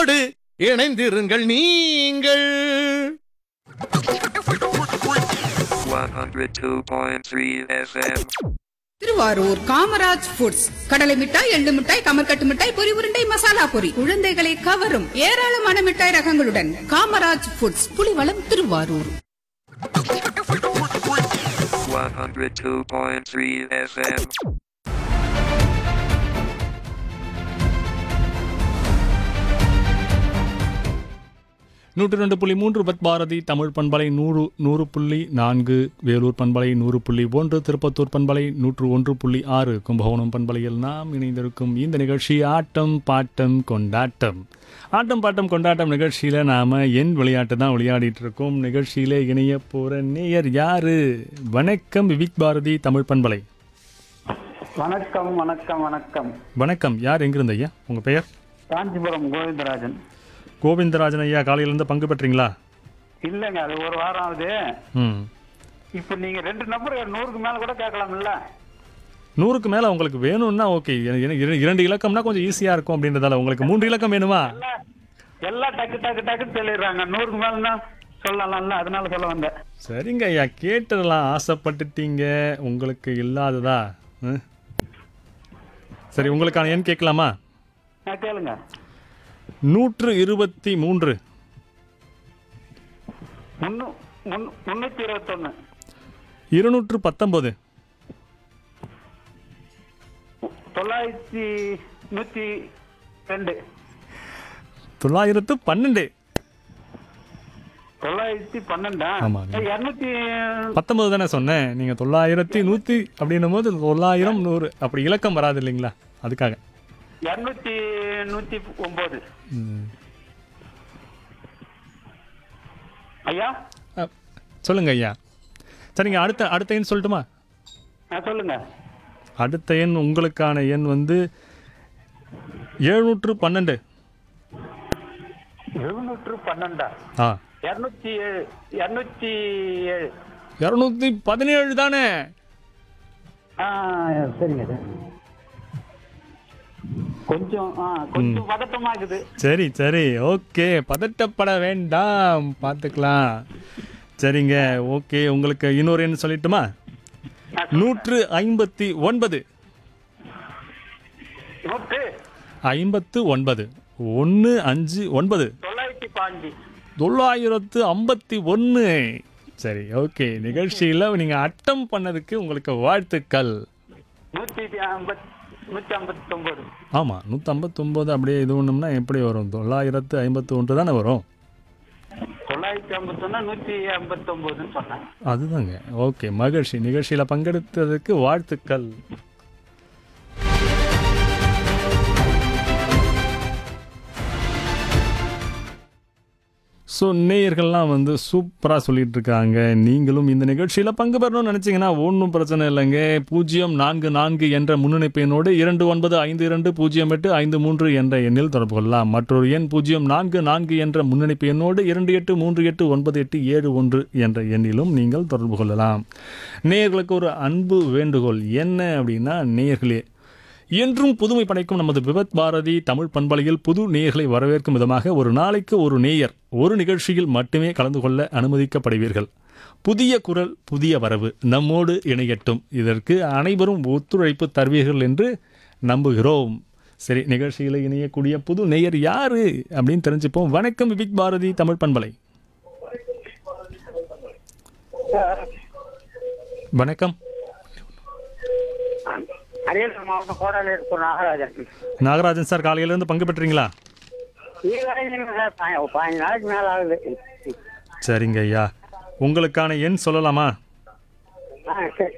நம்மோடு இணைந்திருங்கள் நீங்கள் 102.3 FM. திருவாரூர் காமராஜ் ஃபுட்ஸ் கடலை மிட்டாய் எள்ளு மிட்டாய் கமர்கட்டு மிட்டாய் பொரி உருண்டை மசாலா பொரி குழந்தைகளை கவரும் ஏராளமான மிட்டாய் ரகங்களுடன் காமராஜ் ஃபுட்ஸ் புலிவளம் திருவாரூர் 102.3 FM. நூற்று ரெண்டு புள்ளி மூன்று பத் பாரதி தமிழ் பண்பலை நூறு நூறு புள்ளி நான்கு வேலூர் பண்பலை நூறு புள்ளி ஒன்று திருப்பத்தூர் பண்பலை நூற்று ஒன்று புள்ளி ஆறு கும்பகோணம் பண்பலையில் நாம் இணைந்திருக்கும் இந்த நிகழ்ச்சி ஆட்டம் பாட்டம் கொண்டாட்டம் ஆட்டம் பாட்டம் கொண்டாட்டம் நிகழ்ச்சியில் நாம் என் விளையாட்டு தான் விளையாடிட்டு இருக்கோம் நிகழ்ச்சியில் இணைய போகிற நேயர் யாரு வணக்கம் விவிக் பாரதி தமிழ் பண்பலை வணக்கம் வணக்கம் வணக்கம் வணக்கம் யார் எங்கிருந்து ஐயா உங்கள் பெயர் காஞ்சிபுரம் கோவிந்தராஜன் கோவிந்தராஜன் ஐயா காலையிலேருந்து பங்கு பெற்றீங்களா இல்லைங்க அது ஒரு வாரம் ஆகுது ம் இப்போ நீங்க ரெண்டு நம்பர் நூறுக்கு மேல கூட கேட்கலாம்ல நூறுக்கு மேலே உங்களுக்கு வேணும்னா ஓகே இரண்டு இலக்கம்னா கொஞ்சம் ஈஸியாக இருக்கும் அப்படின்றதால உங்களுக்கு மூன்று இலக்கம் வேணுமா எல்லாம் எல்லாம் டக்கு டக்கு டக்குன்னு சொல்லிடுறாங்க நூறுக்கு மேலன்னா சொல்லலாம்ல அதனால சொல்ல வந்தேன் சரிங்க ஐயா கேட்டுடலாம் ஆசைப்பட்டுட்டீங்க உங்களுக்கு இல்லாததா ம்? சரி உங்களுக்கான எண் கேட்கலாமா ஆ, கேளுங்க நூற்று இருபத்தி மூன்று முன்னூ முன் முன்னூத்தி இருபத்தொன்னு இருநூற்று பத்தொன்பது தொள்ளாயிரத்தி நூத்தி ரெண்டு தொள்ளாயிரத்து பன்னெண்டு தொள்ளாயிரத்தி பன்னெண்டா ஆமாங்க. இருநூத்தி பத்தொன்பது தானே சொன்னேன் நீங்கள் தொள்ளாயிரத்தி நூற்றி அப்படின்னும் போது தொள்ளாயிரம் நூறு அப்படி இலக்கம் வராது இல்லைங்களா அதுக்காக இருநூத்தி நூத்தி ஒன்பது ம். ஐயா அ, சொல்லுங்க ஐயா சரிங்க அடுத்த அடுத்த எண் சொல்லட்டுமா ஆ, சொல்லுங்க அடுத்த எண் உங்களுக்கான எண் வந்து எழுநூற்று பன்னெண்டு எழுநூற்று பன்னெண்டா ஆ இருநூத்தி ஏழு இருநூத்தி ஏழு இரநூத்தி பதினேழு தானே ஆ சரிங்க சார் கொஞ்சம் ஆ கொஞ்சம் பதட்டமா இருக்குது சரி சரி ஓகே பதட்டப்பட வேண்டாம் பார்த்துக்கலாம் சரிங்க ஓகே உங்களுக்கு இன்னொரு எண் சொல்லட்டுமா நூற்று ஐம்பத்தி ஒன்பது நூற்று ஐம்பத்து ஒன்பது ஒன்று அஞ்சு ஒன்பது தொள்ளாயிரத்தி பாஞ்சு தொள்ளாயிரத்து ஐம்பத்தி ஒன்று சரி ஓகே நிகழ்ச்சியில் நீங்கள் அட்டம் பண்ணதுக்கு உங்களுக்கு வாழ்த்துக்கள் நூத்தி ஐம்பத் நூத்தி ஐம்பத்தி ஒன்பது ஆமாம் நூற்றம்பத்தொம்போது அப்படியே இது ஒன்றும்னா எப்படி வரும் தொள்ளாயிரத்து ஐம்பத்து ஒன்று தானே வரும் தொள்ளாயிரத்தி ஐம்பத்தொன்னா நூத்தி ஐம்பத்தி ஒன்பதுன்னு சொன்னேன் அதுதாங்க ஓகே மகிழ்ச்சி நிகழ்ச்சியில் பங்கெடுத்ததுக்கு வாழ்த்துக்கள் ஸோ நேயர்கள்லாம் வந்து சூப்பராக சொல்லிட்டு இருக்காங்க நீங்களும் இந்த நிகழ்ச்சியில் பங்கு பெறணும்னு நினச்சிங்கன்னா ஒன்றும் பிரச்சனை இல்லைங்க பூஜ்ஜியம் நான்கு நான்கு என்ற முன்னணிப்பு எண்ணோடு இரண்டு ஒன்பது ஐந்து இரண்டு பூஜ்ஜியம் எட்டு ஐந்து மூன்று என்ற எண்ணில் தொடர்பு கொள்ளலாம் மற்றொரு எண் பூஜ்ஜியம் நான்கு நான்கு என்ற முன்னணிப்பு எண்ணோடு இரண்டு எட்டு மூன்று எட்டு ஒன்பது எட்டு ஏழு ஒன்று என்ற எண்ணிலும் நீங்கள் தொடர்பு கொள்ளலாம் நேயர்களுக்கு ஒரு அன்பு வேண்டுகோள் என்ன அப்படின்னா நேயர்களே என்றும் புதுமை படைக்கும் நமது விபத் பாரதி தமிழ் பண்பலையில் புது நேயர்களை வரவேற்கும் விதமாக ஒரு நாளைக்கு ஒரு நேயர் ஒரு நிகழ்ச்சியில் மட்டுமே கலந்து கொள்ள அனுமதிக்கப்படுவீர்கள் புதிய குரல் புதிய வரவு நம்மோடு இணையட்டும் இதற்கு அனைவரும் ஒத்துழைப்பு தருவீர்கள் என்று நம்புகிறோம் சரி நிகழ்ச்சியில் இணையக்கூடிய புது நேயர் யாரு அப்படின்னு தெரிஞ்சுப்போம் வணக்கம் விவிக் பாரதி தமிழ் பண்பலை வணக்கம் அரியலூர் மாவட்டம் கோடாலி இருக்கிற நாகராஜன் நாகராஜன் சார் காலையிலேருந்து பங்கு பெற்றீங்களா சார் பதினஞ்சு நாளைக்கு மேல ஆகுது சரிங்க ஐயா உங்களுக்கான எண் சொல்லலாமா ஆ சரி